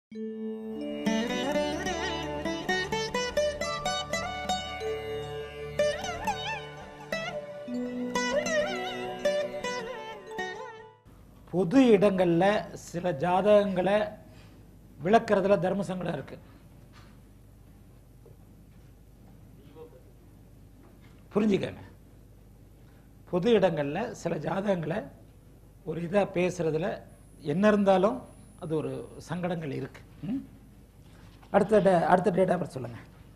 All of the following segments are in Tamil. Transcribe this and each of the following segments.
பொது இடங்கள்ல சில ஜாதகங்களை விளக்குறதுல தர்ம சங்கடம் இருக்கு புரிஞ்சுக்கங்க பொது இடங்கள்ல சில ஜாதகங்களை ஒரு இதா பேசுறதுல என்ன இருந்தாலும் அது ஒரு சங்கடங்கள் இருக்கு ம்? அடுத்த டே- அடுத்த டேட் ஆஃப் சொல்லுங்க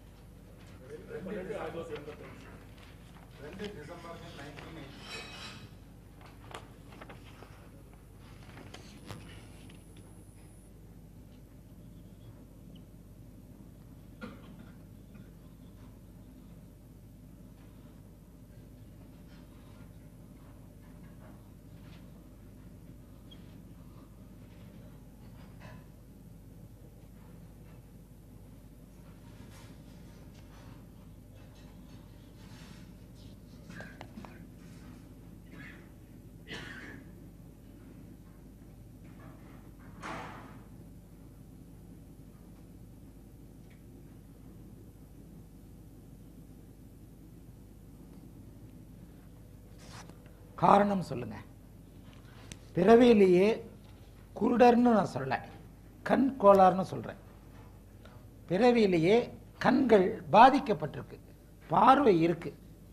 காரணம் சொல்லுங்க பிறவியிலேயே குருடர்னு நான் சொல்ல கண் கோளாறுன்னு சொல்றேன் பிறவியிலேயே கண்கள் பாதிக்கப்பட்டிருக்கு பார்வை இருக்கு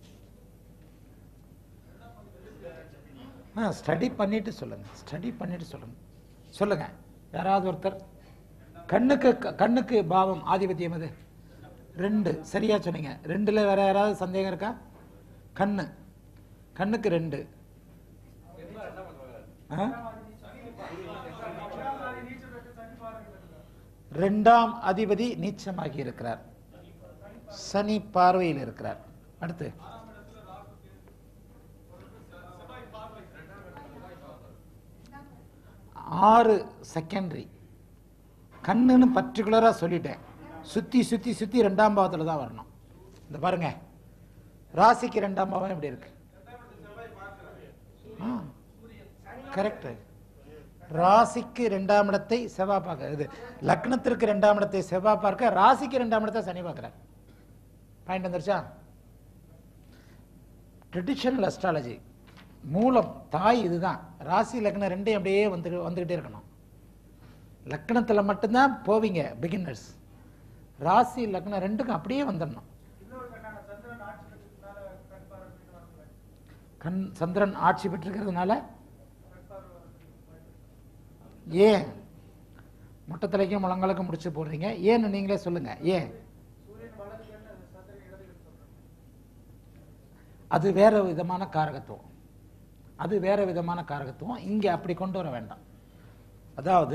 ஸ்டடி பண்ணிட்டு சொல்லுங்க ஸ்டடி பண்ணிட்டு சொல்லுங்க சொல்லுங்க யாராவது ஒருத்தர் கண்ணுக்கு கண்ணுக்கு பாவம் ஆதிபத்தியம் அது ரெண்டு சரியா சொன்னீங்க ரெண்டுல வேற யாராவது சந்தேகம் இருக்கா கண்ணு கண்ணுக்கு ரெண்டு ஆ? ரெண்டாம் அதிபதி நீச்சமாகி இருக்கிறார் சனி பார்வையில் இருக்கிறார் அடுத்து ஆறு செகண்டரி கண்ணுன்னு பர்டிகுலரா சொல்லிட்டேன் சுத்தி சுத்தி சுத்தி ரெண்டாம் பாவத்துல தான் வரணும் இந்த பாருங்க ராசிக்கு ரெண்டாம் பாவம் எப்படி இருக்கு கரெக்ட் ராசிக்கு ரெண்டாம் இடத்தை செவ்வாய் பார்க்க இது லக்னத்திற்கு ரெண்டாம் இடத்தை செவ்வாய் பார்க்க ராசிக்கு ரெண்டாம் இடத்தை சனி பார்க்கிறார் பாயிண்ட் வந்துருச்சா ட்ரெடிஷனல் அஸ்ட்ராலஜி மூலம் தாய் இதுதான் ராசி லக்னம் ரெண்டையும் அப்படியே வந்து வந்துகிட்டே இருக்கணும் லக்னத்தில் மட்டும்தான் போவீங்க பிகினர்ஸ் ராசி லக்னம் ரெண்டுக்கும் அப்படியே வந்துடணும் கண் சந்திரன் ஆட்சி பெற்றிருக்கிறதுனால ஏன் மொட்டை தலைக்கும் முழங்காலுக்கும் முடிச்சு போடுறீங்க ஏன்னு நீங்களே சொல்லுங்க ஏன் அது வேற விதமான காரகத்துவம் அது வேற விதமான காரகத்துவம் இங்க அப்படி கொண்டு வர வேண்டாம் அதாவது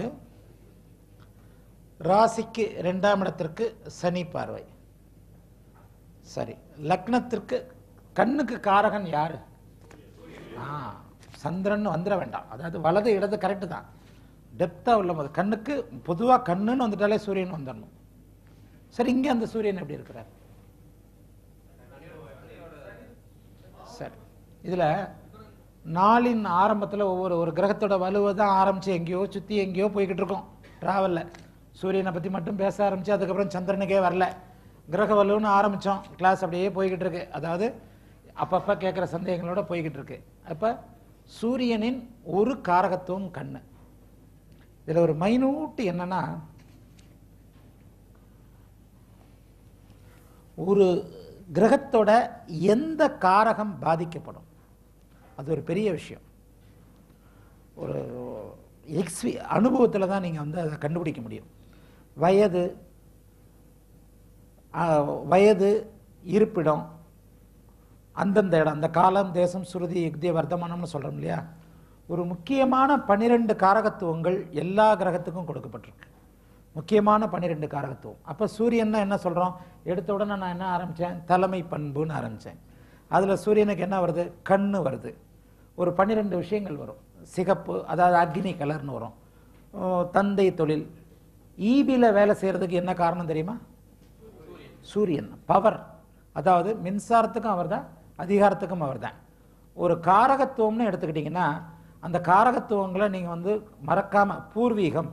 ராசிக்கு இரண்டாம் இடத்திற்கு சனி பார்வை சரி லக்னத்திற்கு கண்ணுக்கு காரகன் யாரு ஆ சந்திரன் வந்துட வேண்டாம் அதாவது வலது இடது கரெக்டு தான் டெப்தா உள்ள போது கண்ணுக்கு பொதுவா கண்ணுன்னு வந்துட்டாலே சூரியன் வந்துடணும் சரி இங்க அந்த சூரியன் எப்படி இருக்கிறார் சரி இதுல நாளின் ஆரம்பத்துல ஒவ்வொரு ஒரு கிரகத்தோட வலுவை தான் ஆரம்பிச்சு எங்கேயோ சுத்தி எங்கேயோ போய்கிட்டு இருக்கோம் டிராவல்ல சூரியனை பத்தி மட்டும் பேச ஆரம்பிச்சு அதுக்கப்புறம் சந்திரனுக்கே வரல கிரக வலுன்னு ஆரம்பிச்சோம் கிளாஸ் அப்படியே போய்கிட்டு இருக்கு அதாவது அப்பப்ப கேட்குற சந்தேகங்களோட போய்கிட்டு இருக்கு அப்ப சூரியனின் ஒரு காரகத்துவம் கண்ணு இதுல ஒரு மைனூட் என்னன்னா ஒரு கிரகத்தோட எந்த காரகம் பாதிக்கப்படும் அது ஒரு பெரிய விஷயம் ஒரு எக்ஸ்பி அனுபவத்தில் தான் நீங்கள் வந்து அதை கண்டுபிடிக்க முடியும் வயது ஆ, வயது இருப்பிடம் அந்தந்த இடம் அந்த காலம் தேசம் சுருதி யுக்தி வர்த்தமானம்னு சொல்கிறோம் இல்லையா ஒரு முக்கியமான பன்னிரெண்டு காரகத்துவங்கள் எல்லா கிரகத்துக்கும் கொடுக்கப்பட்டிருக்கு முக்கியமான பன்னிரெண்டு காரகத்துவம் அப்போ சூரியன்னா என்ன சொல்கிறோம் எடுத்த உடனே நான் என்ன ஆரம்பித்தேன் தலைமை பண்புன்னு ஆரம்பித்தேன் அதில் சூரியனுக்கு என்ன வருது கண்ணு வருது ஒரு பன்னிரெண்டு விஷயங்கள் வரும் சிகப்பு அதாவது அக்னி கலர்னு வரும் ஓ, தந்தை தொழில் ஈபியில் வேலை செய்கிறதுக்கு என்ன காரணம் தெரியுமா சூரியன் பவர் அதாவது மின்சாரத்துக்கும் அவர்தான் அதிகாரத்துக்கும் அவர்தான் ஒரு காரகத்துவம்னு எடுத்துக்கிட்டிங்கன்னா அந்த காரகத்துவங்களை நீங்கள் வந்து மறக்காம பூர்வீகம்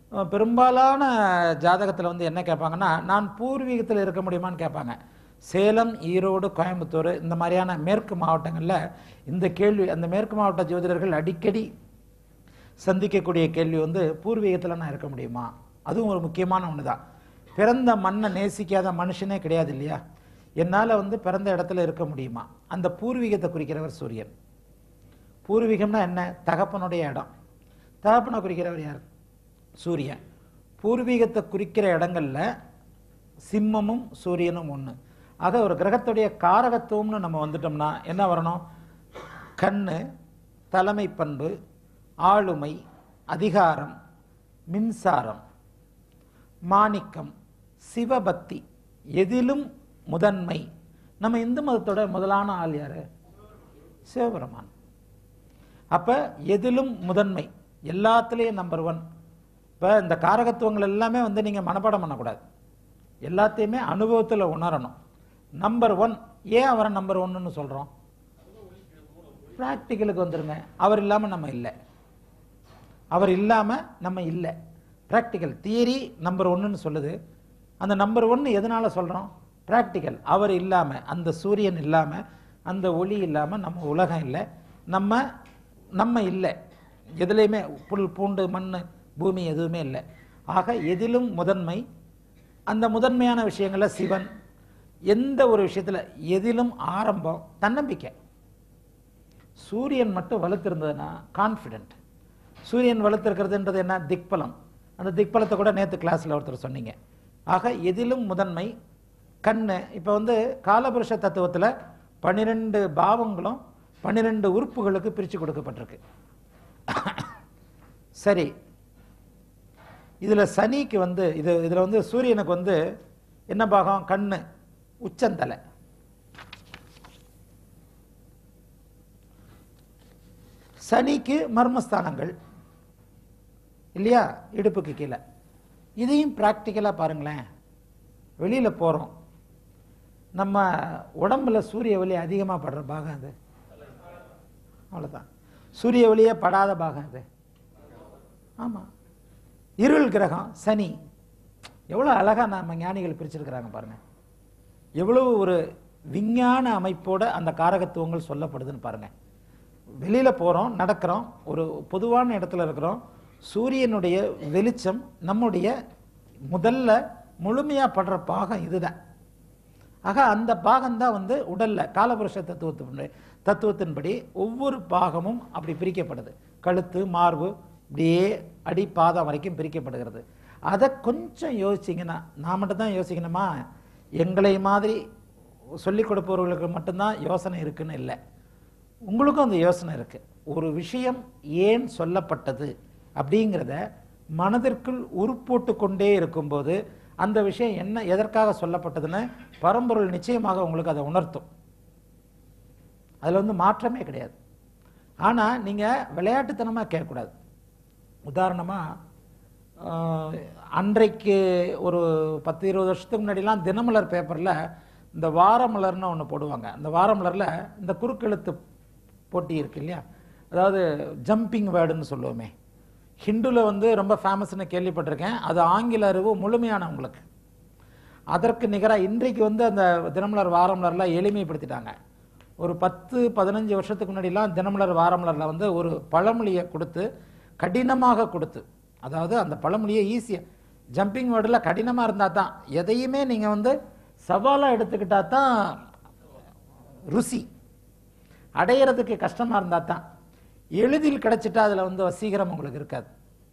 அஹ், பெரும்பாலான ஜாதகத்தில் வந்து என்ன கேட்பாங்கன்னா நான் பூர்வீகத்தில் இருக்க முடியுமான்னு கேட்பாங்க சேலம் ஈரோடு கோயம்புத்தூர் இந்த மாதிரியான மேற்கு மாவட்டங்களில் இந்த கேள்வி அந்த மேற்கு மாவட்ட ஜோதிடர்கள் அடிக்கடி சந்திக்கக்கூடிய கேள்வி வந்து பூர்வீகத்தில் நான் இருக்க முடியுமா அதுவும் ஒரு முக்கியமான ஒன்று தான் பிறந்த மண்ணை நேசிக்காத மனுஷனே கிடையாது இல்லையா என்னால் வந்து பிறந்த இடத்துல இருக்க முடியுமா அந்த பூர்வீகத்தை குறிக்கிறவர் சூரியன் பூர்வீகம்னா என்ன தகப்பனுடைய இடம் தகப்பனை குறிக்கிறவர் யார் சூரியன் பூர்வீகத்தை குறிக்கிற இடங்கள்ல சிம்மமும் சூரியனும் ஒன்று ஆக ஒரு கிரகத்துடைய காரகத்துவம்னு நம்ம வந்துட்டோம்னா என்ன வரணும் கண்ணு தலைமை பண்பு ஆளுமை அதிகாரம் மின்சாரம் மாணிக்கம் சிவபக்தி எதிலும் முதன்மை நம்ம இந்து மதத்தோட முதலான ஆள் யாரு சிவபெருமான் அப்ப எதிலும் முதன்மை எல்லாத்துலேயும் நம்பர் ஒன் இப்போ இந்த காரகத்துவங்கள் எல்லாமே வந்து நீங்க மனப்பாடம் பண்ணக்கூடாது எல்லாத்தையுமே அனுபவத்தில் உணரணும் நம்பர் ஒன் ஏன் அவரை நம்பர் ஒன்னுன்னு சொல்றோம் ப்ராக்டிக்கலுக்கு வந்துருங்க அவர் இல்லாம நம்ம இல்லை அவர் இல்லாம நம்ம இல்லை ப்ராக்டிக்கல் தியரி நம்பர் ஒன்றுன்னு சொல்லுது அந்த நம்பர் ஒன்று எதனால சொல்றோம் ப்ராக்டிக்கல் அவர் இல்லாம அந்த சூரியன் இல்லாம அந்த ஒளி இல்லாம நம்ம உலகம் இல்லை நம்ம நம்ம இல்லை எதுலேயுமே புல் பூண்டு மண் பூமி எதுவுமே இல்லை ஆக எதிலும் முதன்மை அந்த முதன்மையான விஷயங்கள்ல சிவன் எந்த ஒரு விஷயத்துல எதிலும் ஆரம்பம் தன்னம்பிக்கை சூரியன் மட்டும் வலுத்திருந்ததுன்னா கான்ஃபிடென்ட் சூரியன் வலுத்திருக்கிறதுன்றது என்ன திக்பலம் அந்த திக்பலத்தை கூட நேற்று கிளாஸில் ஒருத்தர் சொன்னீங்க ஆக எதிலும் முதன்மை கண்ணு இப்போ வந்து காலபுருஷ தத்துவத்தில் பன்னிரெண்டு பாவங்களும் பன்னிரெண்டு உறுப்புகளுக்கு பிரித்து கொடுக்கப்பட்டிருக்கு சரி இதில் சனிக்கு வந்து இது இதில் வந்து சூரியனுக்கு வந்து என்ன பாகம் கண்ணு உச்சந்தலை சனிக்கு மர்மஸ்தானங்கள் இல்லையா இடுப்புக்கு கீழே இதையும் ப்ராக்டிக்கலாக பாருங்களேன் வெளியில் போகிறோம் நம்ம உடம்புல சூரிய ஒளி அதிகமாக படுற பாகம் அது அவ்வளோதான் சூரிய ஒளியே படாத பாகம் அது ஆமாம் இருள் கிரகம் சனி எவ்வளோ அழகாக நம்ம ஞானிகள் பிரிச்சிருக்கிறாங்க பாருங்க எவ்வளவு ஒரு விஞ்ஞான அமைப்போட அந்த காரகத்துவங்கள் சொல்லப்படுதுன்னு பாருங்க வெளியில போறோம் நடக்கிறோம் ஒரு பொதுவான இடத்துல இருக்கிறோம் சூரியனுடைய வெளிச்சம் நம்முடைய முதல்ல முழுமையா படுற பாகம் இதுதான் ஆக அந்த பாகம் தான் வந்து உடல்ல காலபுருஷ தத்துவத்தின்படி தத்துவத்தின்படி ஒவ்வொரு பாகமும் அப்படி பிரிக்கப்படுது கழுத்து மார்பு இப்படியே அடி பாதம் வரைக்கும் பிரிக்கப்படுகிறது அதை கொஞ்சம் யோசிச்சிங்கன்னா நான் மட்டும் தான் யோசிக்கணுமா எங்களை மாதிரி சொல்லிக் கொடுப்பவர்களுக்கு மட்டும்தான் யோசனை இருக்குன்னு இல்லை உங்களுக்கும் அந்த யோசனை இருக்கு ஒரு விஷயம் ஏன் சொல்லப்பட்டது அப்படிங்கிறத மனதிற்குள் உருப்போட்டு கொண்டே இருக்கும்போது அந்த விஷயம் என்ன எதற்காக சொல்லப்பட்டதுன்னு பரம்பொருள் நிச்சயமாக உங்களுக்கு அதை உணர்த்தும் அதில் வந்து மாற்றமே கிடையாது ஆனால் நீங்கள் விளையாட்டுத்தனமாக கேட்கக்கூடாது உதாரணமாக அன்றைக்கு ஒரு பத்து இருபது வருஷத்துக்கு முன்னாடிலாம் தினமலர் பேப்பரில் இந்த வாரமலர்னு ஒன்று போடுவாங்க அந்த வாரமலரில் இந்த குறுக்கெழுத்து போட்டி இருக்கு இல்லையா அதாவது ஜம்பிங் வேர்டுன்னு சொல்லுவோமே ஹிந்துவில் வந்து ரொம்ப ஃபேமஸ்னு கேள்விப்பட்டிருக்கேன் அது ஆங்கில அறிவு முழுமையானவங்களுக்கு அதற்கு நிகராக இன்றைக்கு வந்து அந்த தினமலர் வாரமலரில் எளிமைப்படுத்திட்டாங்க ஒரு பத்து பதினஞ்சு வருஷத்துக்கு முன்னாடிலாம் தினமலர் வாரமலரில் வந்து ஒரு பழமொழியை கொடுத்து கடினமாக கொடுத்து அதாவது அந்த பழமொழியை ஈஸியாக ஜம்பிங் வேர்டில் கடினமாக இருந்தால் தான் எதையுமே நீங்கள் வந்து சவாலாக எடுத்துக்கிட்டா தான் ருசி அடையிறதுக்கு கஷ்டமாக இருந்தால் தான் எளிதில் கிடைச்சிட்டா அதில் வந்து வசீகரம் உங்களுக்கு இருக்காது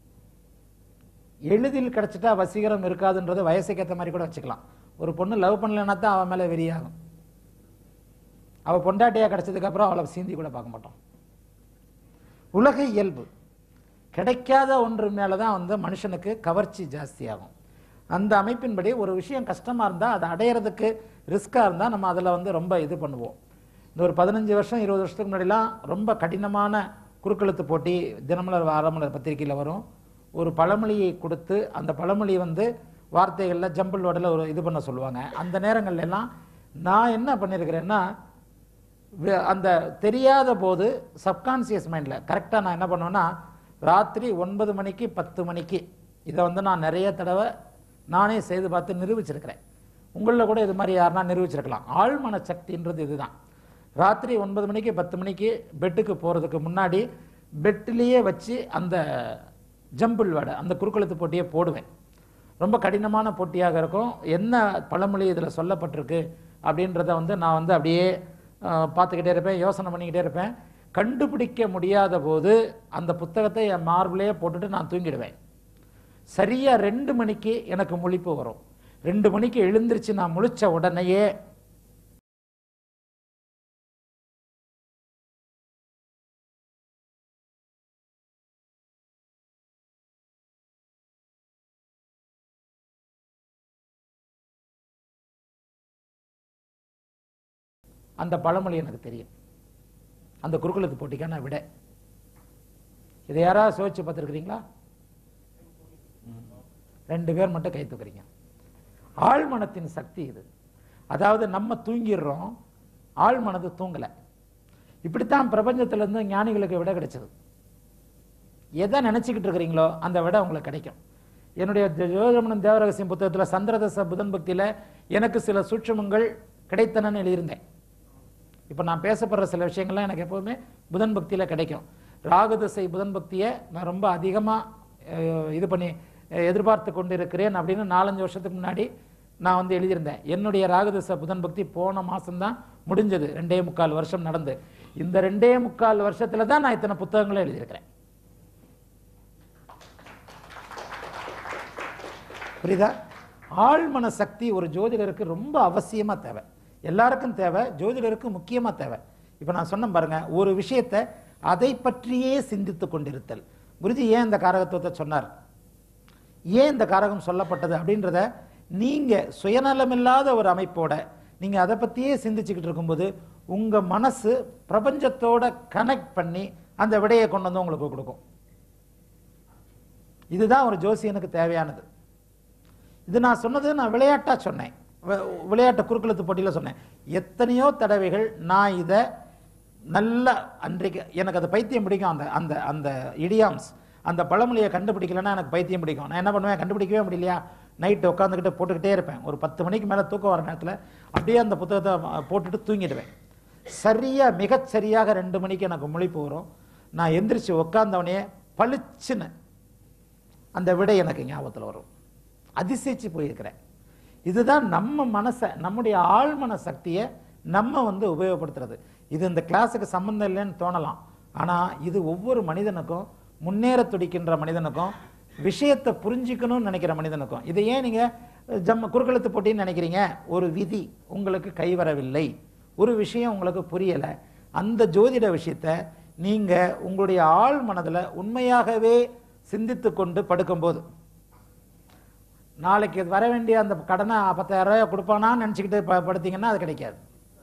எளிதில் கிடைச்சிட்டா வசீகரம் இருக்காதுன்றது வயசுக்கு ஏற்ற மாதிரி கூட வச்சுக்கலாம் ஒரு பொண்ணு லவ் பண்ணலைன்னா தான் அவன் மேலே வெறியாகும் அவள் பொண்டாட்டியாக கிடைச்சதுக்கு அப்புறம் அவளை சீந்தி கூட பார்க்க மாட்டோம் உலக இயல்பு கிடைக்காத ஒன்று மேலே தான் வந்து மனுஷனுக்கு கவர்ச்சி ஜாஸ்தியாகும் அந்த அமைப்பின்படி ஒரு விஷயம் கஷ்டமாக இருந்தால் அதை அடையிறதுக்கு ரிஸ்க்காக இருந்தால் நம்ம அதில் வந்து ரொம்ப இது பண்ணுவோம் இந்த ஒரு பதினஞ்சு வருஷம் இருபது வருஷத்துக்கு முன்னாடிலாம் ரொம்ப கடினமான குறுக்கெழுத்து போட்டி தினமலர் வாரமலர் பத்திரிகையில் வரும் ஒரு பழமொழியை கொடுத்து அந்த பழமொழி வந்து வார்த்தைகளில் ஜம்பிள் வேர்டில் ஒரு இது பண்ண சொல்லுவாங்க அந்த நேரங்கள்ல எல்லாம் நான் என்ன பண்ணியிருக்கிறேன்னா வே- அந்த தெரியாத போது சப்கான்சியஸ் மைண்டில் கரெக்டாக நான் என்ன பண்ணுவேன்னா ராத்திரி ஒன்பது மணிக்கு பத்து மணிக்கு இதை வந்து நான் நிறைய தடவை நானே செய்து பார்த்து நிரூபிச்சிருக்கிறேன் உங்களில் கூட இது மாதிரி யாருன்னா நிரூபிச்சிருக்கலாம் ஆழ்மன சக்தின்றது இதுதான் ராத்திரி ஒன்பது மணிக்கு பத்து மணிக்கு பெட்டுக்கு போகிறதுக்கு முன்னாடி பெட்டிலேயே வச்சு அந்த ஜம்பிள் வடை அந்த குறுக்கெழுத்து போட்டியை போடுவேன் ரொம்ப கடினமான போட்டியாக இருக்கும் என்ன பழமொழி இதில் சொல்லப்பட்டிருக்கு அப்படின்றத வந்து நான் வந்து அப்படியே அஹ், பார்த்துக்கிட்டே இருப்பேன் யோசனை பண்ணிக்கிட்டே இருப்பேன் கண்டுபிடிக்க முடியாத போது அந்த புத்தகத்தை என் மார்பிளையே போட்டுட்டு நான் தூங்கிடுவேன் சரியா ரெண்டு மணிக்கு எனக்கு முழிப்பு வரும் ரெண்டு மணிக்கு எழுந்திருச்சு நான் முழிச்ச உடனேயே அந்த பழமொழி எனக்கு தெரியும் அந்த குறுக்குழுத்து போட்டிக்கான விட இதை யாராவது சோதிச்சு பார்த்துருக்கிறீங்களா ரெண்டு பேர் மட்டும் கை தூக்குறீங்க ஆழ்மனத்தின் சக்தி இது அதாவது நம்ம தூங்கிடுறோம் ஆழ்மனது தூங்கலை இப்படித்தான் பிரபஞ்சத்துல இருந்து ஞானிகளுக்கு விட கிடைச்சது எதை நினைச்சுக்கிட்டு இருக்கிறீங்களோ அந்த விட உங்களுக்கு கிடைக்கும் என்னுடைய ஜோதிடமனம் தேவரகசியம் புத்தகத்துல சந்திரதச புதன் பக்தியில எனக்கு சில சூட்சுமங்கள் கிடைத்தனன்னு எழுதியிருந்தேன் இப்போ நான் பேசப்படுற சில விஷயங்கள்லாம் எனக்கு எப்போவுமே புதன் பக்தியில் கிடைக்கும் ராகுதசை புதன் பக்தியை நான் ரொம்ப அதிகமாக இது பண்ணி அஹ், எதிர்பார்த்து கொண்டு இருக்கிறேன் அப்படின்னு நாலஞ்சு வருஷத்துக்கு முன்னாடி நான் வந்து எழுதியிருந்தேன் என்னுடைய ராகுதச புதன் பக்தி போன மாதம்தான் முடிஞ்சது ரெண்டே முக்கால் வருஷம் நடந்து இந்த ரெண்டே முக்கால் வருஷத்துல தான் நான் இத்தனை புத்தகங்களை எழுதியிருக்கிறேன் புரியுதா ஆழ்மன சக்தி ஒரு ஜோதிடருக்கு ரொம்ப அவசியமா தேவை எல்லாருக்கும் தேவை ஜோதிடருக்கு முக்கியமா தேவை இப்ப நான் சொன்னேன் பாருங்க ஒரு விஷயத்தை அதை பற்றியே சிந்தித்து கொண்டிருத்தல் குருஜி ஏன் இந்த காரகத்துவத்தை சொன்னார் ஏன் இந்த காரகம் சொல்லப்பட்டது அப்படின்றத நீங்க சுயநலமில்லாத ஒரு அமைப்போட நீங்க அதை பத்தியே சிந்திச்சுக்கிட்டு இருக்கும்போது உங்க மனசு பிரபஞ்சத்தோட கனெக்ட் பண்ணி அந்த விடையை கொண்டு வந்து உங்களுக்கு கொடுக்கும் இதுதான் ஒரு ஜோசியனுக்கு தேவையானது இது நான் சொன்னது நான் விளையாட்டா சொன்னேன் வி- விளையாட்டு குறுக்கெழுத்து போட்டியில் சொன்னேன் எத்தனையோ தடவைகள் நான் இதை நல்ல அன்றைக்கு எனக்கு அது பைத்தியம் பிடிக்கும் அந்த அந்த அந்த இடியாம்ஸ் அந்த பழமொழியை கண்டுபிடிக்கலன்னா எனக்கு பைத்தியம் பிடிக்கும் நான் என்ன பண்ணுவேன் கண்டுபிடிக்கவே முடியலையா நைட்டு உட்காந்துக்கிட்டு போட்டுக்கிட்டே இருப்பேன் ஒரு பத்து மணிக்கு மேலே தூக்கம் வர நேரத்தில் அப்படியே அந்த புத்தகத்தை அஹ், போட்டுட்டு தூங்கிடுவேன் சரியா மிகச் சரியாக ரெண்டு மணிக்கு எனக்கு முழிப்பு வரும் நான் எந்திரிச்சு உட்காந்தவனே பளிச்சுன்னு அந்த விடை எனக்கு ஞாபகத்தில் வரும் அதிசயிச்சு போயிருக்கிறேன் இதுதான் நம்ம மனசை நம்முடைய ஆழ்மன சக்தியை நம்ம வந்து உபயோகப்படுத்துறது இது இந்த கிளாஸுக்கு சம்பந்தம் இல்லைன்னு தோணலாம் ஆனால் இது ஒவ்வொரு மனிதனுக்கும் முன்னேற துடிக்கின்ற மனிதனுக்கும் விஷயத்தை புரிஞ்சுக்கணும்னு நினைக்கிற மனிதனுக்கும் இதை ஏன் நீங்க ஜம்ம குறுக்கெழுத்து போட்டின்னு நினைக்கிறீங்க ஒரு விதி உங்களுக்கு கைவரவில்லை ஒரு விஷயம் உங்களுக்கு புரியலை அந்த ஜோதிட விஷயத்தை நீங்க உங்களுடைய ஆழ் மனதுல உண்மையாகவே சிந்தித்து கொண்டு படுக்கும்போது நாளைக்கு வர வேண்டிய அந்த கடனை பத்தாயிரம் ரூபாய் கொடுப்பானான்னு நினச்சிக்கிட்டு ப படுத்தீங்கன்னா அது கிடைக்காது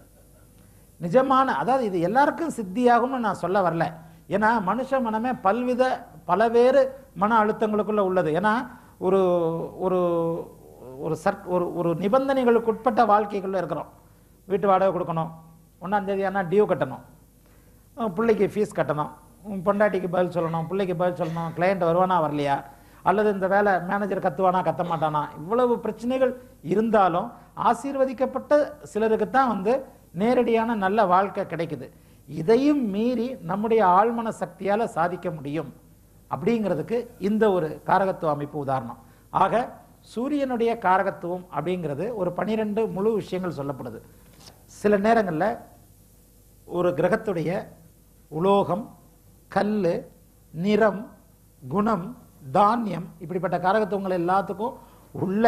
நிஜமான அதாவது இது எல்லாருக்கும் சித்தியாகும்னு நான் சொல்ல வரல ஏன்னா மனுஷ மனமே பல்வித பலவேறு மன அழுத்தங்களுக்குள்ள உள்ளது ஏன்னா ஒரு ஒரு ஒரு சர்க் ஒரு ஒரு நிபந்தனைகளுக்கு உட்பட்ட வாழ்க்கைக்குள்ள இருக்கிறோம் வீட்டு வாடகை கொடுக்கணும் ஒன்றாம் தேதி ஆனால் டியூ கட்டணும் அஹ் பிள்ளைக்கு ஃபீஸ் கட்டணும் உம் பொண்டாட்டிக்கு பதில் சொல்லணும் பிள்ளைக்கு பதில் சொல்லணும் கிளையண்ட் வருவானா வரலையா அல்லது இந்த வேலை மேனேஜர் கத்துவானா கத்த மாட்டானா இவ்வளவு பிரச்சனைகள் இருந்தாலும் ஆசீர்வதிக்கப்பட்ட சிலருக்கு தான் வந்து நேரடியான நல்ல வாழ்க்கை கிடைக்குது இதையும் மீறி நம்முடைய ஆழ்மன சக்தியால சாதிக்க முடியும் அப்படிங்கிறதுக்கு இந்த ஒரு காரகத்துவ அமைப்பு உதாரணம் ஆக சூரியனுடைய காரகத்துவம் அப்படிங்கிறது ஒரு பனிரெண்டு முழு விஷயங்கள் சொல்லப்படுது சில நேரங்கள்ல ஒரு கிரகத்துடைய உலோகம் கல்லு நிறம் குணம் தானியம் இப்படிப்பட்ட காரகத்துவங்கள் எல்லாத்துக்கும் உள்ள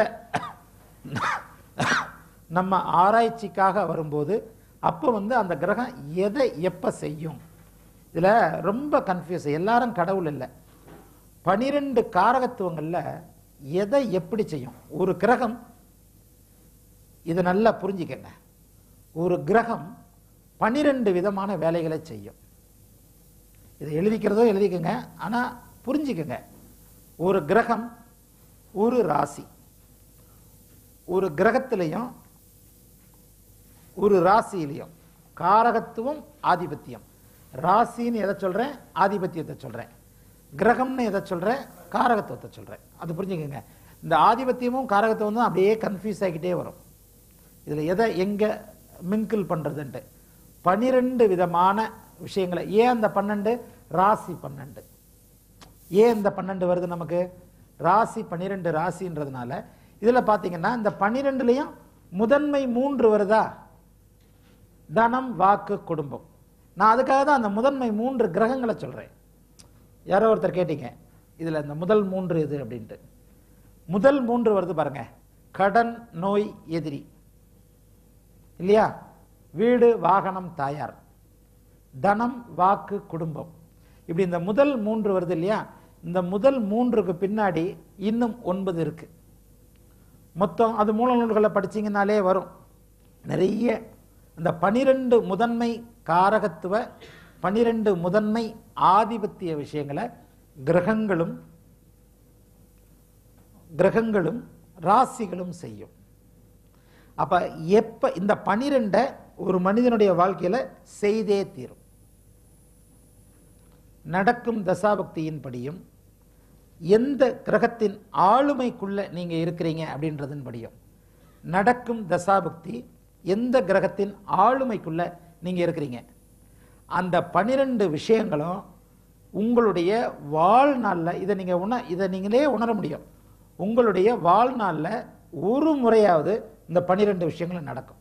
நம்ம ஆராய்ச்சிக்காக வரும்போது அப்போ வந்து அந்த கிரகம் எதை எப்போ செய்யும் இதுல ரொம்ப கன்ஃபியூஸ் எல்லாரும் கடவுள் இல்லை பனிரெண்டு காரகத்துவங்கள்ல எதை எப்படி செய்யும் ஒரு கிரகம் இதை நல்லா புரிஞ்சுக்கங்க ஒரு கிரகம் பனிரெண்டு விதமான வேலைகளை செய்யும் இதை எழுதிக்கிறதோ எழுதிக்கங்க ஆனா புரிஞ்சுக்கங்க ஒரு கிரகம் ஒரு ராசி ஒரு கிரகத்திலையும் ஒரு ராசியிலையும் காரகத்துவம் ஆதிபத்தியம் ராசின்னு எதை சொல்றேன் ஆதிபத்தியத்தை சொல்றேன் கிரகம்னு எதை சொல்றேன் காரகத்துவத்தை சொல்கிறேன் அது புரிஞ்சுக்கங்க இந்த ஆதிபத்தியமும் காரகத்துவம் தான் அப்படியே கன்ஃபியூஸ் ஆகிக்கிட்டே வரும் இதில் எதை எங்கே மிங்கிள் பண்ணுறதுன்ட்டு பனிரெண்டு விதமான விஷயங்களை ஏன் அந்த பன்னெண்டு ராசி பன்னெண்டு ஏன் இந்த பன்னெண்டு வருது நமக்கு ராசி பன்னிரெண்டு ராசின்றதுனால இதில் பார்த்தீங்கன்னா இந்த பன்னிரெண்டுலேயும் முதன்மை மூன்று வருதா தனம் வாக்கு குடும்பம் நான் அதுக்காக தான் அந்த முதன்மை மூன்று கிரகங்களை சொல்கிறேன் யாரோ ஒருத்தர் கேட்டீங்க இதில் இந்த முதல் மூன்று எது அப்படின்ட்டு முதல் மூன்று வருது பாருங்க கடன் நோய் எதிரி இல்லையா வீடு வாகனம் தாயார் தனம் வாக்கு குடும்பம் இப்படி இந்த முதல் மூன்று வருது இல்லையா இந்த முதல் மூன்றுக்கு பின்னாடி இன்னும் ஒன்பது இருக்கு மொத்தம் அது மூல நூல்களை படிச்சீங்கனாலே வரும் நிறைய இந்த பனிரெண்டு முதன்மை காரகத்துவ பனிரெண்டு முதன்மை ஆதிபத்திய விஷயங்களை கிரகங்களும் கிரகங்களும் ராசிகளும் செய்யும் அப்ப எப்ப இந்த பனிரெண்டை ஒரு மனிதனுடைய வாழ்க்கையில செய்தே தீரும் நடக்கும் தசாபக்தியின்படியும் எந்த கிரகத்தின் ஆளுமைக்குள்ள நீங்க இருக்கிறீங்க அப்படின்றதன் படியும் நடக்கும் தசாபக்தி எந்த கிரகத்தின் ஆளுமைக்குள்ள நீங்க இருக்கிறீங்க அந்த பனிரெண்டு விஷயங்களும் உங்களுடைய வாழ்நாளில் இதை நீங்க உண இதை நீங்களே உணர முடியும் உங்களுடைய வாழ்நாளில் ஒரு முறையாவது இந்த பனிரெண்டு விஷயங்களும் நடக்கும்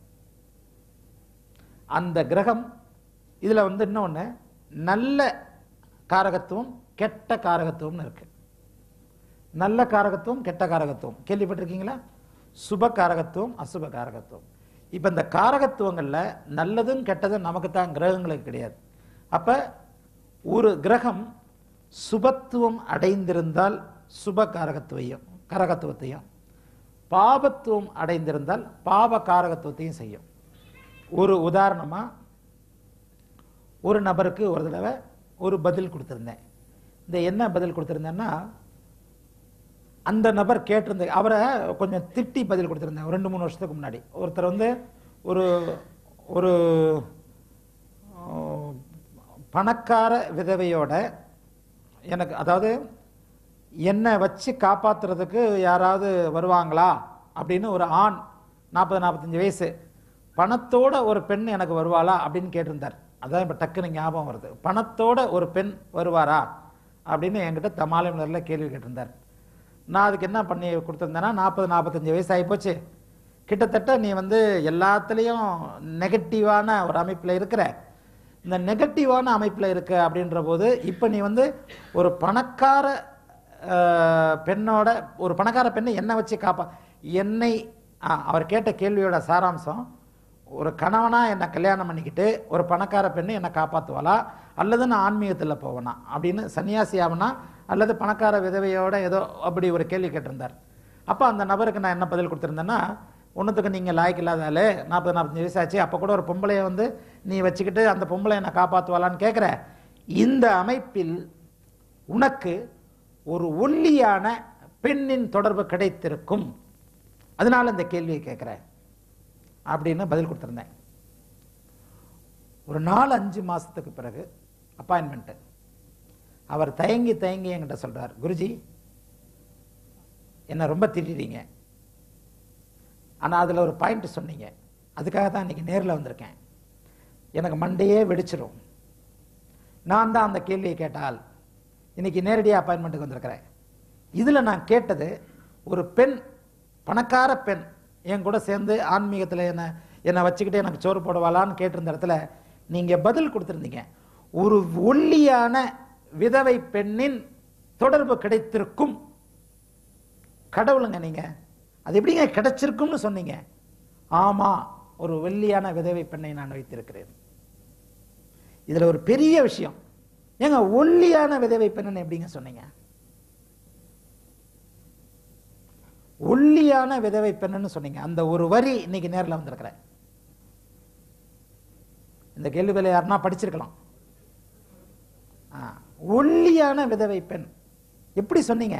அந்த கிரகம் இதில் வந்து இன்னொன்று நல்ல காரகத்துவம் கெட்ட காரகத்துவம்னு இருக்கு நல்ல காரகத்துவம் கெட்ட காரகத்துவம் கேள்விப்பட்டிருக்கீங்களா சுப காரகத்துவம் அசுப காரகத்துவம் இப்போ இந்த காரகத்துவங்களில் நல்லதும் கெட்டதும் நமக்கு தான் கிரகங்களுக்கு கிடையாது அப்போ ஒரு கிரகம் சுபத்துவம் அடைந்திருந்தால் சுப காரகத்துவையும் காரகத்துவத்தையும் பாபத்துவம் அடைந்திருந்தால் பாப காரகத்துவத்தையும் செய்யும் ஒரு உதாரணமா ஒரு நபருக்கு ஒரு தடவை ஒரு பதில் கொடுத்துருந்தேன் இந்த என்ன பதில் கொடுத்துருந்தேன்னா அந்த நபர் கேட்டிருந்த அவரை கொஞ்சம் திட்டி பதில் கொடுத்துருந்தேன் ஒரு ரெண்டு மூணு வருஷத்துக்கு முன்னாடி ஒருத்தர் வந்து ஒரு ஒரு ஆஹ், பணக்கார விதவையோட எனக்கு அதாவது என்னை வச்சு காப்பாத்துறதுக்கு யாராவது வருவாங்களா அப்படின்னு ஒரு ஆண் நாற்பது நாற்பத்தஞ்சு வயசு பணத்தோட ஒரு பெண் எனக்கு வருவாளா அப்படின்னு கேட்டிருந்தார் அதான் இப்போ டக்குன்னு ஞாபகம் வருது பணத்தோட ஒரு பெண் வருவாரா அப்படின்னு என்கிட்ட தமாலிமலரில் கேள்வி கேட்டிருந்தார் நான் அதுக்கு என்ன பண்ணி கொடுத்துருந்தேன்னா நாற்பது நாற்பத்தஞ்சு வயசு ஆகிப்போச்சு கிட்டத்தட்ட நீ வந்து எல்லாத்துலேயும் நெகட்டிவான ஒரு அமைப்பில் இருக்கிற இந்த நெகட்டிவான அமைப்பில் இருக்க அப்படின்ற போது இப்போ நீ வந்து ஒரு பணக்கார அஹ், பெண்ணோட ஒரு பணக்கார பெண்ணை என்னை வச்சு காப்பா என்னை ஆ, அவர் கேட்ட கேள்வியோட சாராம்சம் ஒரு கணவனா என்னை கல்யாணம் பண்ணிக்கிட்டு ஒரு பணக்கார பெண்ணு என்னை காப்பாற்றுவாளா அல்லது நான் ஆன்மீகத்தில் போவேனா அப்படின்னு சன்னியாசி ஆவனா அல்லது பணக்கார விதவையோட ஏதோ அப்படி ஒரு கேள்வி கேட்டிருந்தார் அப்போ அந்த நபருக்கு நான் என்ன பதில் கொடுத்துருந்தேன்னா ஒன்றுத்துக்கு நீங்கள் லாய்க்கு இல்லாத ஆளு நாற்பது நாற்பத்தஞ்சு வயசு ஆச்சு அப்போ கூட ஒரு பொம்பளையை வந்து நீ வச்சுக்கிட்டு அந்த பொம்பளை என்னை காப்பாற்றுவாளான்னு கேட்குற இந்த அமைப்பில் உனக்கு ஒரு ஒல்லியான பெண்ணின் தொடர்பு கிடைத்திருக்கும் அதனால இந்த கேள்வியை கேட்குறேன் அப்படின்னு பதில் கொடுத்துருந்தேன் ஒரு நாலு அஞ்சு மாசத்துக்கு பிறகு அப்பாயின்மெண்ட்டு அவர் தயங்கி தயங்கி என்கிட்ட சொல்றார் குருஜி என்னை ரொம்ப திட்டிட்டீங்க ஆனா அதுல ஒரு பாயிண்ட் சொன்னீங்க அதுக்காக தான் இன்னைக்கு நேர்ல வந்திருக்கேன் எனக்கு மண்டையே வெடிச்சிரும் நான் தான் அந்த கேள்வியை கேட்டால் இன்னைக்கு நேரடியாக அப்பாயின்மெண்ட்டுக்கு வந்திருக்கிறேன் இதில் நான் கேட்டது ஒரு பெண் பணக்கார பெண் என் கூட சேர்ந்து ஆன்மீகத்தில் என்னை என்னை வச்சுக்கிட்டு எனக்கு சோறு போடுவாளான்னு கேட்டிருந்த இடத்துல நீங்கள் பதில் கொடுத்துருந்தீங்க ஒரு ஒல்லியான விதவை பெண்ணின் தொடர்பு கிடைத்திருக்கும் கடவுளுங்க நீங்க அது எப்படிங்க கிடைச்சிருக்கும்னு சொன்னீங்க ஆமா ஒரு வெள்ளியான விதவை பெண்ணை நான் வைத்திருக்கிறேன் இதுல ஒரு பெரிய விஷயம் ஏங்க ஒல்லியான விதவை பெண்ணு எப்படிங்க சொன்னீங்க ஒல்லியான விதவை பெண்ணுன்னு சொன்னீங்க அந்த ஒரு வரி இன்னைக்கு நேர்ல வந்திருக்கிறேன் இந்த கேள்விகளை யாருன்னா படிச்சிருக்கலாம் ஆ, ஒல்லியான விதவை பெண் எப்படி சொன்னீங்க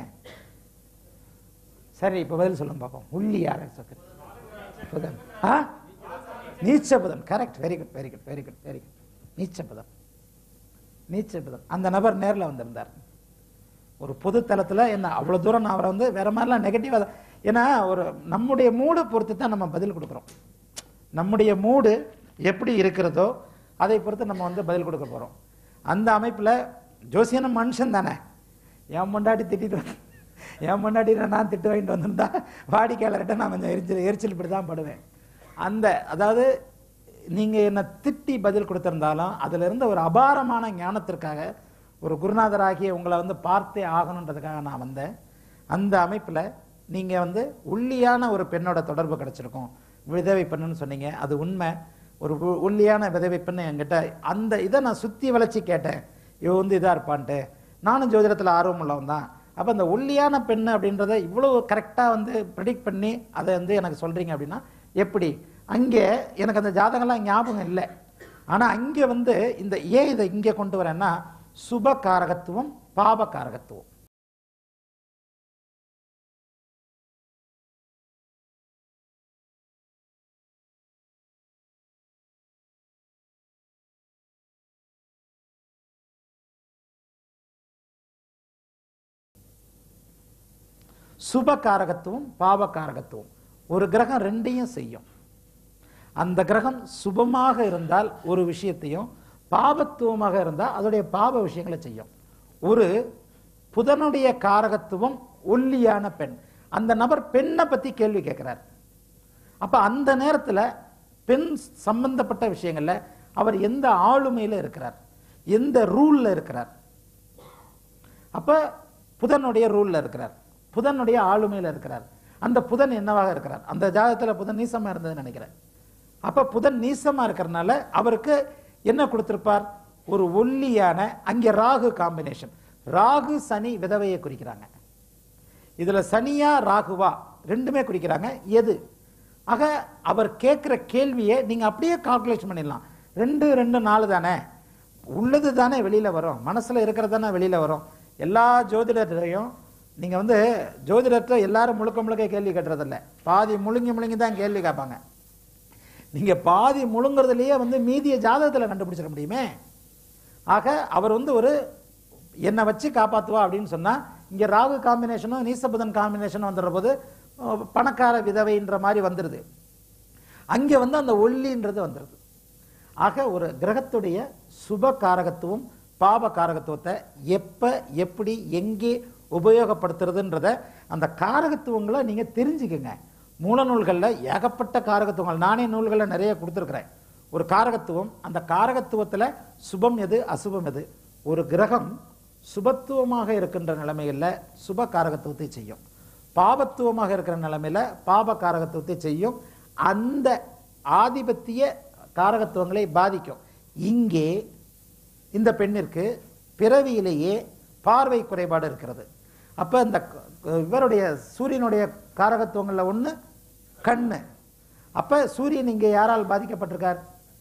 சரி இப்ப பதில் சொல்லுங்க பார்ப்போம் ஒல்லியான சொக்கு புதன் ஆ நீச்ச Budhan correct very good very good very good very good நீச்ச புதன் நீச்ச புதன் அந்த நபர் நேர்ல வந்திருந்தார் ஒரு பொது தளத்தில் என்ன அவ்வளோ தூரம் நான் அவரை வந்து வேற மாதிரிலாம் நெகட்டிவாக ஏன்னா ஒரு நம்முடைய மூடை பொறுத்து தான் நம்ம பதில் கொடுக்குறோம் நம்முடைய மூடு எப்படி இருக்கிறதோ அதை பொறுத்து நம்ம வந்து பதில் கொடுக்க போகிறோம் அந்த அமைப்பில் ஜோசியன மனுஷன் தானே என் முண்டாடி திட்டிட்டு வந்து என் முன்னாடி நான் திட்டு வாங்கிட்டு வந்திருந்தா வாடிக்கையாளர்கிட்ட நான் கொஞ்சம் எரிச்சல் எரிச்சல் இப்படி தான் படுவேன் அந்த அதாவது நீங்கள் என்னை திட்டி பதில் கொடுத்திருந்தாலும் அதில் இருந்த ஒரு அபாரமான ஞானத்திற்காக ஒரு குருநாதராகிய உங்களை வந்து பார்த்தே ஆகணுன்றதுக்காக நான் வந்தேன் அந்த அமைப்பில் நீங்கள் வந்து உள்ளியான ஒரு பெண்ணோட தொடர்பு கிடச்சிருக்கும் விதவை பெண்ணுன்னு சொன்னீங்க அது உண்மை ஒரு உ- ஒல்லியான விதவை பெண்ணு என்கிட்ட அந்த இதை நான் சுற்றி வளைச்சி கேட்டேன் இவ வந்து இதாக இருப்பான்ட்டு நானும் ஜோதிடத்தில் ஆர்வம் உள்ளவன் தான் அப்போ அந்த ஒல்லியான பெண் அப்படின்றத இவ்வளோ கரெக்டாக வந்து ப்ரெடிக்ட் பண்ணி அதை வந்து எனக்கு சொல்கிறீங்க அப்படின்னா எப்படி அங்கே எனக்கு அந்த ஜாதகம்லாம் ஞாபகம் இல்லை ஆனால் அங்கே வந்து இந்த ஏன் இதை இங்கே கொண்டு வரேன்னா சுப காரகத்துவம் பாப காரகத்துவம் சுப காரகத்துவம் பாவ காரகத்துவம் ஒரு கிரகம் ரெண்டையும் செய்யும் அந்த கிரகம் சுபமாக இருந்தால் ஒரு விஷயத்தையும் பாபத்துவமாக இருந்தால் அதோடைய பாப விஷயங்களை செய்யும் ஒரு புதனுடைய காரகத்துவம் ஒல்லியான பெண் அந்த நபர் பெண்ணை பத்தி கேள்வி கேட்கிறார் அப்ப அந்த நேரத்துல பெண் சம்பந்தப்பட்ட விஷயங்கள்ல அவர் எந்த ஆளுமையில இருக்கிறார் எந்த ரூல்ல இருக்கிறார் அப்ப புதனுடைய ரூல்ல இருக்கிறார் புதனுடைய ஆளுமையில இருக்கிறார் அந்த புதன் என்னவாக இருக்கிறார் அந்த ஜாதகத்துல புதன் நீசமா இருந்ததுன்னு நினைக்கிறேன் அப்ப புதன் நீசமா இருக்கிறனால அவருக்கு என்ன கொடுத்திருப்பார் ஒரு ஒல்லியான அங்கே ராகு காம்பினேஷன் ராகு சனி விதவையை குறிக்கிறாங்க இதுல சனியா ராகுவா ரெண்டுமே குறிக்கிறாங்க எது ஆக அவர் கேட்குற கேள்வியை நீங்க அப்படியே கால்குலேஷன் பண்ணிடலாம் ரெண்டு ரெண்டு நாலு தானே உள்ளது தானே வெளியில வரும் மனசுல இருக்கிறது தானே வெளியில வரும் எல்லா ஜோதிடத்தையும் நீங்க வந்து ஜோதிடத்தை எல்லாரும் முழுக்க முழுக்க கேள்வி கேட்டுறதில்ல பாதி முழுங்கி முழுங்கி தான் கேள்வி கேட்பாங்க நீங்க பாதி முழுங்குறதுலயே வந்து மீதிய ஜாதகத்துல கண்டுபிடிச்சிட முடியுமே ஆக அவர் வந்து ஒரு என்னை வச்சு காப்பாத்துவா அப்படின்னு சொன்னா இங்க ராகு காம்பினேஷனும் நீசபுதன் காம்பினேஷனும் வந்துடுற போது அஹ், பணக்கார விதவைன்ற மாதிரி வந்துருது அங்க வந்து அந்த ஒல்லின்றது வந்துருது ஆக ஒரு கிரகத்துடைய சுப காரகத்துவம் பாப காரகத்துவத்தை எப்ப எப்படி எங்கே உபயோகப்படுத்துறதுன்றத அந்த காரகத்துவங்களை நீங்க தெரிஞ்சுக்கங்க மூல நூல்கள்ல ஏகப்பட்ட காரகத்துவங்கள் நானே நூல்களை நிறைய கொடுத்துருக்கிறேன் ஒரு காரகத்துவம் அந்த காரகத்துவத்துல சுபம் எது அசுபம் எது ஒரு கிரகம் சுபத்துவமாக இருக்கின்ற நிலைமையில சுப காரகத்துவத்தை செய்யும் பாபத்துவமாக இருக்கிற நிலைமையில பாப காரகத்துவத்தை செய்யும் அந்த ஆதிபத்திய காரகத்துவங்களை பாதிக்கும் இங்கே இந்த பெண்ணிற்கு பிறவியிலேயே பார்வை குறைபாடு இருக்கிறது அப்ப இந்த க- இவருடைய சூரியனுடைய காரகத்துவங்கள்ல ஒண்ணு கண்ணு அப்ப சூரியன் இங்கே யாரால் பாதிக்கப்பட்டிருக்கார்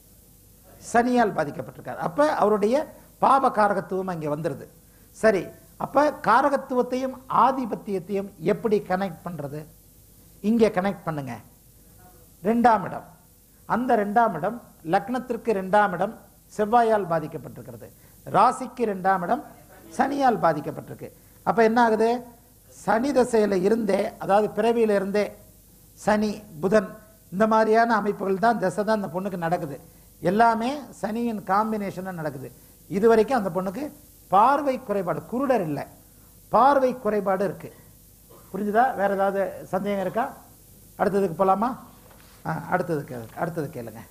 சனியால் பாதிக்கப்பட்டிருக்கார் அப்ப அவருடைய பாப காரகத்துவம் அங்கே வந்துருது சரி அப்ப காரகத்துவத்தையும் ஆதிபத்தியத்தையும் எப்படி கனெக்ட் பண்றது இங்கே கனெக்ட் பண்ணுங்க ரெண்டாம் இடம் அந்த ரெண்டாம் இடம் லக்னத்திற்கு ரெண்டாம் இடம் செவ்வாயால் பாதிக்கப்பட்டிருக்கிறது ராசிக்கு ரெண்டாம் இடம் சனியால் பாதிக்கப்பட்டிருக்கு அப்ப என்ன ஆகுது சனி தசையில இருந்தே அதாவது பிறவியில இருந்தே சனி புதன் இந்த மாதிரியான அமைப்புகள் தான் தசை தான் அந்த பொண்ணுக்கு நடக்குது எல்லாமே சனியின் காம்பினேஷன் நடக்குது இது வரைக்கும் அந்த பொண்ணுக்கு பார்வை குறைபாடு குருடர் இல்லை பார்வை குறைபாடு இருக்கு புரிஞ்சுதா வேற ஏதாவது சந்தேகம் இருக்கா அடுத்ததுக்கு போலாமா ஆ, அடுத்தது கே அடுத்தது கேளுங்க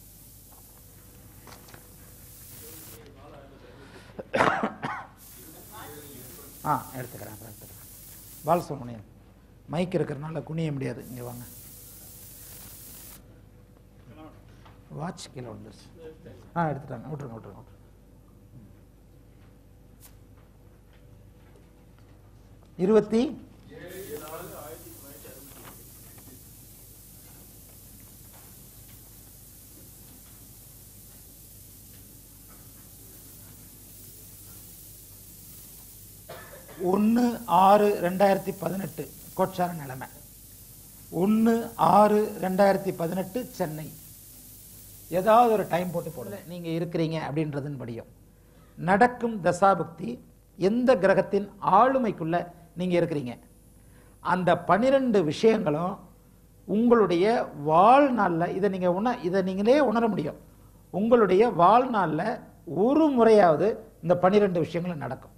ஆ எடுத்துக்கிறேன் அப்புறம் எடுத்துக்கிறேன் பாலசுப்ரமணியன் மைக் இருக்கிறனால குனிய முடியாது இங்கே வாங்க வாட்ச் கீழே வந்துருச்சு ஆ எடுத்துட்டாங்க விட்ருங்க விட்ருங்க விட்ருங்க இருபத்தி ஒன்று ஆறு ரெண்டாயிரத்தி பதினெட்டு கோட்சார நிலைமை ஒன்று ஆறு ரெண்டாயிரத்தி பதினெட்டு சென்னை ஏதாவது ஒரு டைம் போட்டு போடல நீங்கள் இருக்கிறீங்க அப்படின்றதன் படியும் நடக்கும் தசாபக்தி எந்த கிரகத்தின் ஆளுமைக்குள்ள நீங்க இருக்கிறீங்க அந்த பனிரெண்டு விஷயங்களும் உங்களுடைய வாழ்நாளில் இதை நீங்க உண இதை நீங்களே உணர முடியும் உங்களுடைய வாழ்நாளில் ஒரு முறையாவது இந்த பனிரெண்டு விஷயங்களும் நடக்கும்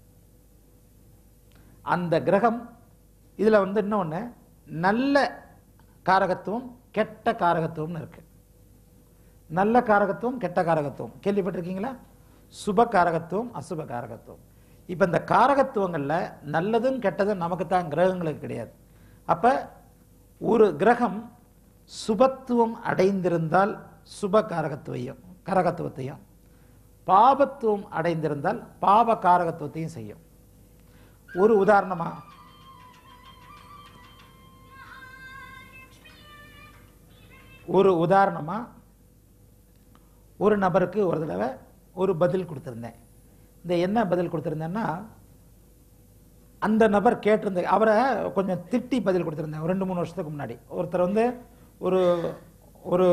அந்த கிரகம் இதில் வந்து இன்னொன்று நல்ல காரகத்துவம் கெட்ட காரகத்துவம்னு இருக்கு நல்ல காரகத்துவம் கெட்ட காரகத்துவம் கேள்விப்பட்டிருக்கீங்களா சுப காரகத்துவம் அசுப காரகத்துவம் இப்போ இந்த காரகத்துவங்களில் நல்லதும் கெட்டதும் நமக்கு தான் கிரகங்களுக்கு கிடையாது அப்போ ஒரு கிரகம் சுபத்துவம் அடைந்திருந்தால் சுப காரகத்துவையும் காரகத்துவத்தையும் பாபத்துவம் அடைந்திருந்தால் பாப காரகத்துவத்தையும் செய்யும் ஒரு உதாரணமா ஒரு உதாரணமா ஒரு நபருக்கு ஒரு தடவை ஒரு பதில் கொடுத்துருந்தேன் இந்த என்ன பதில் கொடுத்துருந்தேன்னா அந்த நபர் கேட்டிருந்த அவரை கொஞ்சம் திட்டி பதில் கொடுத்துருந்தேன் ஒரு ரெண்டு மூணு வருஷத்துக்கு முன்னாடி ஒருத்தர் வந்து ஒரு ஒரு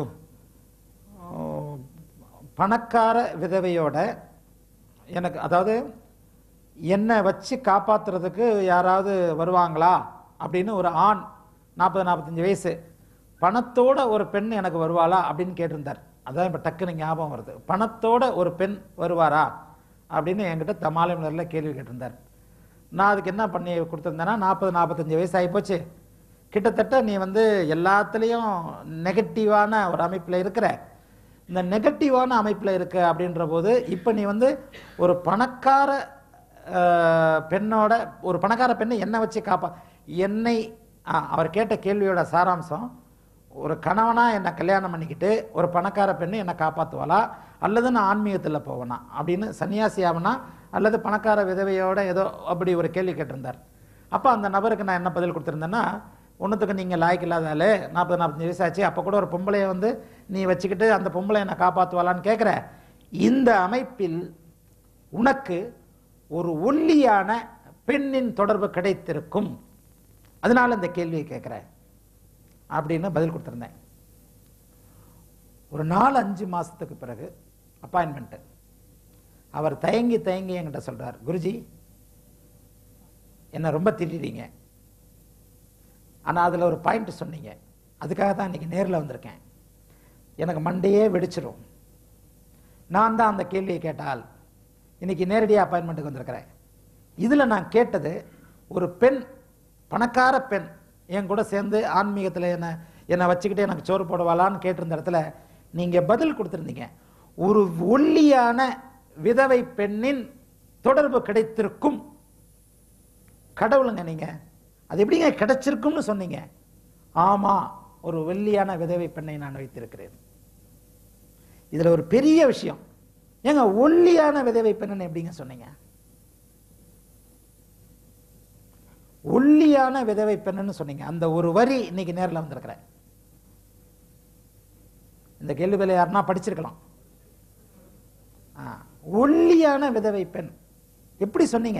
ஆஹ், பணக்கார விதவையோட எனக்கு அதாவது என்னை வச்சு காப்பாத்துறதுக்கு யாராவது வருவாங்களா அப்படின்னு ஒரு ஆண் நாற்பது நாற்பத்தஞ்சு வயசு பணத்தோட ஒரு பெண் எனக்கு வருவாளா அப்படின்னு கேட்டிருந்தார் அதான் இப்போ டக்குன்னு ஞாபகம் வருது பணத்தோட ஒரு பெண் வருவாரா அப்படின்னு என்கிட்ட தமாலை மலரில் கேள்வி கேட்டிருந்தார் நான் அதுக்கு என்ன பண்ணி கொடுத்துருந்தேன்னா நாற்பது நாற்பத்தஞ்சு வயசு ஆகிப்போச்சு கிட்டத்தட்ட நீ வந்து எல்லாத்துலேயும் நெகட்டிவான ஒரு அமைப்பில் இருக்கிற இந்த நெகட்டிவான அமைப்பில் இருக்க அப்படின்ற போது இப்போ நீ வந்து ஒரு பணக்கார அஹ், பெண்ணோட ஒரு பணக்கார பெண்ணை என்னை வச்சு காப்பா என்னை ஆ, அவர் கேட்ட கேள்வியோட சாராம்சம் ஒரு கணவனா என்னை கல்யாணம் பண்ணிக்கிட்டு ஒரு பணக்கார பெண்ணு என்னை காப்பாற்றுவாளா அல்லது நான் ஆன்மீகத்தில் போவேனா அப்படின்னு சன்னியாசி ஆவனா அல்லது பணக்கார விதவையோட ஏதோ அப்படி ஒரு கேள்வி கேட்டிருந்தார் அப்போ அந்த நபருக்கு நான் என்ன பதில் கொடுத்துருந்தேன்னா ஒன்றுத்துக்கு நீங்கள் லாய்க்கு இல்லாத ஆளு நாற்பது நாற்பத்தஞ்சு வயசு ஆச்சு அப்போ கூட ஒரு பொம்பளையை வந்து நீ வச்சுக்கிட்டு அந்த பொம்பளை என்னை காப்பாற்றுவாளான்னு கேட்குற இந்த அமைப்பில் உனக்கு ஒரு ஒல்லியான பெண்ணின் தொடர்பு கிடைத்திருக்கும் அதனால இந்த கேள்வியை கேட்குறேன் அப்படின்னு பதில் கொடுத்துருந்தேன் ஒரு நாலு அஞ்சு மாசத்துக்கு பிறகு அப்பாயின்மெண்ட்டு அவர் தயங்கி தயங்கி என்கிட்ட சொல்றார் குருஜி என்னை ரொம்ப திட்டிட்டீங்க ஆனா அதுல ஒரு பாயிண்ட் சொன்னீங்க அதுக்காக தான் இன்னைக்கு நேர்ல வந்திருக்கேன் எனக்கு மண்டையே வெடிச்சிரும் நான் தான் அந்த கேள்வியை கேட்டால் இன்னைக்கு நேரடியாக அப்பாயின்மெண்ட்டுக்கு வந்திருக்கிறேன் இதில் நான் கேட்டது ஒரு பெண் பணக்கார பெண் என் கூட சேர்ந்து ஆன்மீகத்தில் என்ன என்னை வச்சுக்கிட்டு எனக்கு சோறு போடுவாளான்னு கேட்டிருந்த இடத்துல நீங்கள் பதில் கொடுத்துருந்தீங்க ஒரு ஒல்லியான விதவை பெண்ணின் தொடர்பு கிடைத்திருக்கும் கடவுளுங்க நீங்க அது எப்படிங்க கிடைச்சிருக்கும்னு சொன்னீங்க ஆமா ஒரு வெள்ளியான விதவை பெண்ணை நான் வைத்திருக்கிறேன் இதுல ஒரு பெரிய விஷயம் ஏங்க ஒல்லியான விதவை பெண்ணை எப்படிங்க சொன்னீங்க ஒல்லியான விதவை பெண்ணுன்னு சொன்னீங்க அந்த ஒரு வரி இன்னைக்கு நேர்ல வந்திருக்கிறேன் இந்த கேள்வி வேலை யாருன்னா படிச்சிருக்கலாம் ஆ, ஒல்லியான விதவை பெண் எப்படி சொன்னீங்க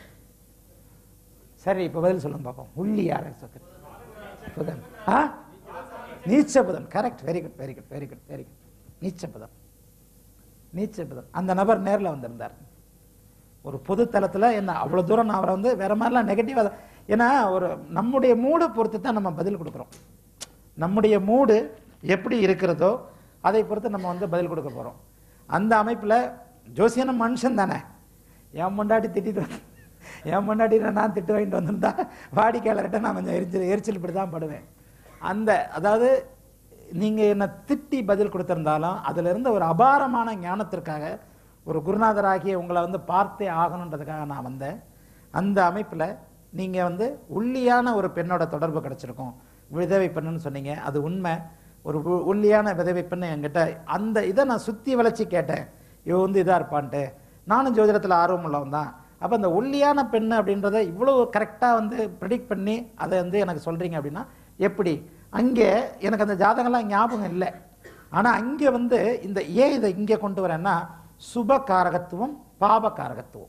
சரி இப்ப பதில் சொல்லுங்க பாப்போம் உள்ளி யார புதன் ஆ நீச்ச Budhan correct very good very good very good very good நீச்ச புதன் நீச்ச புதன் அந்த நபர் நேர்ல வந்திருந்தார் ஒரு பொது தளத்துல என்ன அவ்வளவு தூரம் நான் அவரை வந்து வேற மாதிரிலாம் நெகட்டிவா ஏன்னா ஒரு நம்முடைய மூடை பொறுத்து தான் நம்ம பதில் கொடுக்குறோம் நம்முடைய மூடு எப்படி இருக்கிறதோ அதை பொறுத்து நம்ம வந்து பதில் கொடுக்க போறோம் அந்த அமைப்புல ஜோசியான மனுஷன் தானே என் முண்டாடி திட்டிட்டு வந்து என் முன்னாடி நான் திட்டு வாங்கிட்டு வந்திருந்தா வாடிக்கையாளர்கிட்ட நான் கொஞ்சம் எரிச்சல் எரிச்சல் இப்படி தான் படுவேன் அந்த அதாவது நீங்க என்ன திட்டி பதில் கொடுத்திருந்தாலும் அதுல இருந்த ஒரு அபாரமான ஞானத்திற்காக ஒரு குருநாதராகிய உங்களை வந்து பார்த்தே ஆகணுன்றதுக்காக நான் வந்தேன் அந்த அமைப்புல நீங்க வந்து உள்ளியான ஒரு பெண்ணோட தொடர்பு கிடைச்சிருக்கும் விதவை பெண்ணுன்னு சொன்னீங்க அது உண்மை ஒரு உ- ஒல்லியான விதவை பெண்ணு என்கிட்ட அந்த இதை நான் சுத்தி வளைச்சு கேட்டேன் இவ வந்து இதா இருப்பான்ட்டு நானும் ஜோதிடத்துல ஆர்வம் உள்ளவன் தான் அப்ப அந்த ஒல்லியான பெண்ணு அப்படின்றத இவ்வளவு கரெக்டா வந்து ப்ரெடிக்ட் பண்ணி அதை வந்து எனக்கு சொல்றீங்க அப்படின்னா எப்படி அங்கே எனக்கு அந்த ஜாதகம்லாம் ஞாபகம் இல்லை ஆனா அங்கே வந்து இந்த ஏன் இதை இங்கே கொண்டு வரேன்னா சுப காரகத்துவம் பாப காரகத்துவம்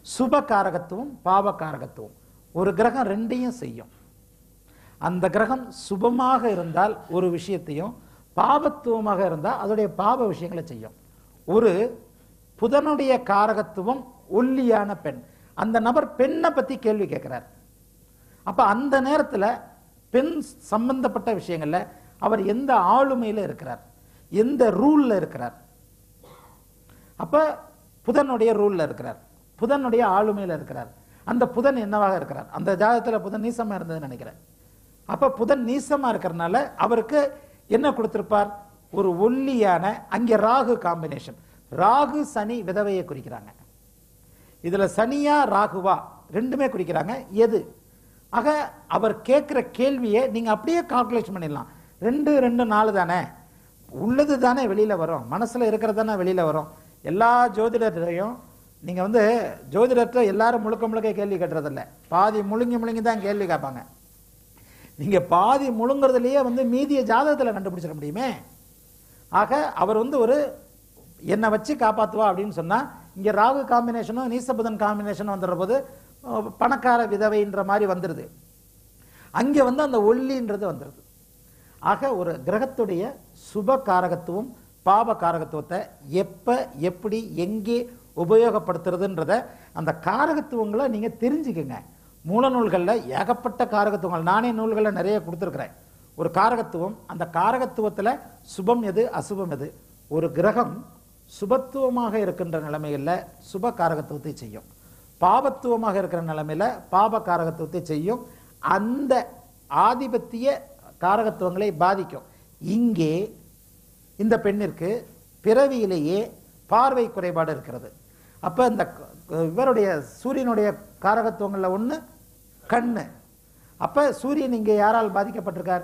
சுப காரகத்துவம் பாவ காரகத்துவம் ஒரு கிரகம் ரெண்டையும் செய்யும் அந்த கிரகம் சுபமாக இருந்தால் ஒரு விஷயத்தையும் பாபத்துவமாக இருந்தால் அதோடைய பாப விஷயங்களை செய்யும் ஒரு புதனுடைய காரகத்துவம் ஒல்லியான பெண் அந்த நபர் பெண்ணை பத்தி கேள்வி கேட்கிறார் அப்ப அந்த நேரத்துல பெண் சம்பந்தப்பட்ட விஷயங்கள்ல அவர் எந்த ஆளுமையில இருக்கிறார் எந்த ரூல்ல இருக்கிறார் அப்ப புதனுடைய ரூல்ல இருக்கிறார் புதனுடைய ஆளுமையில இருக்கிறார் அந்த புதன் என்னவாக இருக்கிறார் அந்த ஜாதகத்துல புதன் நீசமா இருந்ததுன்னு நினைக்கிறேன் அப்ப புதன் நீசமா இருக்கிறதுனால அவருக்கு என்ன கொடுத்திருப்பார் ஒரு ஒல்லியான அங்கே ராகு காம்பினேஷன் ராகு சனி விதவையை குறிக்கிறாங்க இதுல சனியா ராகுவா ரெண்டுமே குறிக்கிறாங்க எது ஆக அவர் கேட்கிற கேள்வியை நீங்க அப்படியே கால்குலேஷன் பண்ணிடலாம் ரெண்டு ரெண்டு நாலு தானே உள்ளது தானே வெளியில வரும் மனசுல இருக்கிறது தானே வெளியில வரும் எல்லா ஜோதிடரையும் நீங்க வந்து ஜோதிடத்தை எல்லாரும் முழுக்க முழுக்க கேள்வி கேட்டுறதில்ல பாதி முழுங்கி முழுங்கி தான் கேள்வி கேட்பாங்க நீங்க பாதி முழுங்குறதுலயே வந்து மீதிய ஜாதகத்துல கண்டுபிடிச்சிட முடியுமே ஆக அவர் வந்து ஒரு என்னை வச்சு காப்பாத்துவா அப்படின்னு சொன்னா இங்க ராகு காம்பினேஷனும் நீசபுதன் காம்பினேஷனும் வந்துடுற போது அஹ், பணக்கார விதவைன்ற மாதிரி வந்துருது அங்க வந்து அந்த ஒல்லின்றது வந்துருது ஆக ஒரு கிரகத்துடைய சுப காரகத்துவம் பாப காரகத்துவத்தை எப்ப எப்படி எங்கே உபயோகப்படுத்துறதுன்றத அந்த காரகத்துவங்களை நீங்க தெரிஞ்சுக்கங்க மூல நூல்கள்ல ஏகப்பட்ட காரகத்துவங்கள் நானே நூல்களை நிறைய கொடுத்துருக்கிறேன் ஒரு காரகத்துவம் அந்த காரகத்துவத்துல சுபம் எது அசுபம் எது ஒரு கிரகம் சுபத்துவமாக இருக்கின்ற நிலைமைகள்ல சுப காரகத்துவத்தை செய்யும் பாபத்துவமாக இருக்கிற நிலைமையில பாப காரகத்துவத்தை செய்யும் அந்த ஆதிபத்திய காரகத்துவங்களை பாதிக்கும் இங்கே இந்த பெண்ணிற்கு பிறவியிலேயே பார்வை குறைபாடு இருக்கிறது அப்ப இந்த க- இவருடைய சூரியனுடைய காரகத்துவங்கள்ல ஒண்ணு கண்ணு அப்ப சூரியன் இங்கே யாரால் பாதிக்கப்பட்டிருக்கார்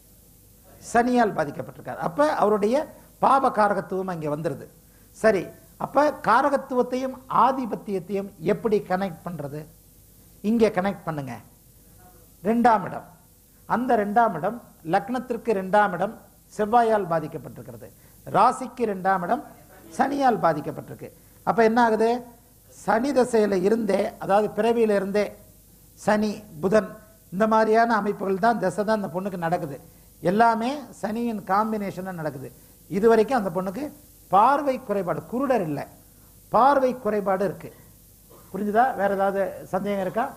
சனியால் பாதிக்கப்பட்டிருக்கார் அப்ப அவருடைய பாப காரகத்துவம் அங்கே வந்துருது சரி அப்ப காரகத்துவத்தையும் ஆதிபத்தியத்தையும் எப்படி கனெக்ட் பண்றது இங்கே கனெக்ட் பண்ணுங்க ரெண்டாம் இடம் அந்த ரெண்டாம் இடம் லக்னத்திற்கு ரெண்டாம் இடம் செவ்வாயால் பாதிக்கப்பட்டிருக்கிறது ராசிக்கு ரெண்டாம் இடம் சனியால் பாதிக்கப்பட்டிருக்கு அப்ப என்ன ஆகுது சனி தசையில இருந்தே அதாவது பிறவியில இருந்தே சனி புதன் இந்த மாதிரியான அமைப்புகள் தான் தசை தான் அந்த பொண்ணுக்கு நடக்குது எல்லாமே சனியின் காம்பினேஷன் நடக்குது இது வரைக்கும் அந்த பொண்ணுக்கு பார்வை குறைபாடு குருடர் இல்லை பார்வை குறைபாடு இருக்கு புரிஞ்சுதா வேற ஏதாவது சந்தேகம் இருக்கா